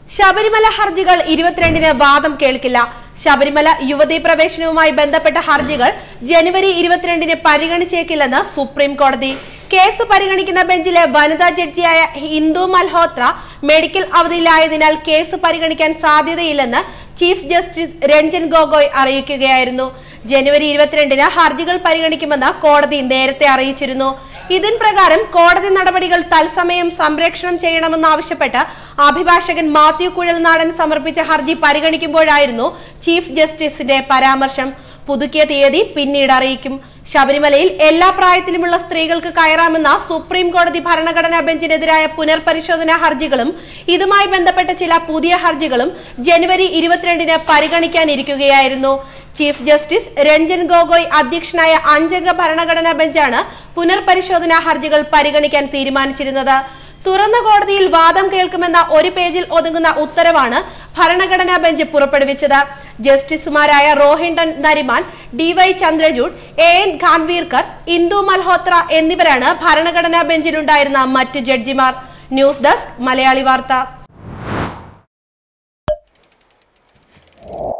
ശബരിമല ഹർജികൾ ഇരുപത്തിരണ്ടിന് വാദം കേൾക്കില്ല ശബരിമല യുവതീ പ്രവേശനവുമായി ബന്ധപ്പെട്ട ഹർജികൾ ജനുവരി ഇരുപത്തിരണ്ടിന് പരിഗണിച്ചേക്കില്ലെന്ന് സുപ്രീം കോടതി കേസ് പരിഗണിക്കുന്ന ബെഞ്ചിലെ വനിതാ ജഡ്ജിയായ ഹിന്ദു മൽഹോത്ര മെഡിക്കൽ അവധിയിലായതിനാൽ കേസ് പരിഗണിക്കാൻ സാധ്യതയില്ലെന്ന് ചീഫ് ജസ്റ്റിസ് രഞ്ജൻ ഗൊഗോയ് അറിയിക്കുകയായിരുന്നു ജനുവരി ഇരുപത്തിരണ്ടിന് ഹർജികൾ പരിഗണിക്കുമെന്ന് കോടതി നേരത്തെ അറിയിച്ചിരുന്നു ഇതിൻ പ്രകാരം കോടതി നടപടികൾ തത്സമയം സംരക്ഷണം ചെയ്യണമെന്നാവശ്യപ്പെട്ട് അഭിഭാഷകൻ മാത്യു കുഴൽനാടൻ സമർപ്പിച്ച ഹർജി പരിഗണിക്കുമ്പോഴായിരുന്നു ചീഫ് ജസ്റ്റിസിന്റെ പരാമർശം പുതുക്കിയ തീയതി പിന്നീട് അറിയിക്കും ശബരിമലയിൽ എല്ലാ പ്രായത്തിലുമുള്ള സ്ത്രീകൾക്ക് കയറാമെന്ന സുപ്രീം കോടതി ഭരണഘടനാ ബെഞ്ചിനെതിരായ പുനർപരിശോധനാ ഹർജികളും ഇതുമായി ബന്ധപ്പെട്ട ചില പുതിയ ഹർജികളും ജനുവരി ഇരുപത്തിരണ്ടിന് പരിഗണിക്കാനിരിക്കുകയായിരുന്നു ചീഫ് ജസ്റ്റിസ് രഞ്ജൻ ഗൊഗോയ് അധ്യക്ഷനായ അഞ്ചംഗ ഭരണഘടനാ ബെഞ്ചാണ് പുനർപരിശോധനാ ഹർജികൾ പരിഗണിക്കാൻ തീരുമാനിച്ചിരുന്നത് തുറന്ന കോടതിയിൽ വാദം കേൾക്കുമെന്ന ഒരു പേജിൽ ഒതുങ്ങുന്ന ഉത്തരവാണ് ഭരണഘടനാ ബെഞ്ച് പുറപ്പെടുവിച്ചത് ജസ്റ്റിസുമാരായ Rohinton Nariman D Y Chandrachud A N Khanwilkar Indu Malhotra എന്നിവരാണ് ഭരണഘടനാ ബെഞ്ചിലുണ്ടായിരുന്ന മറ്റ് ജഡ്ജിമാർ ന്യൂസ് ഡെസ്ക് മലയാളി വാർത്ത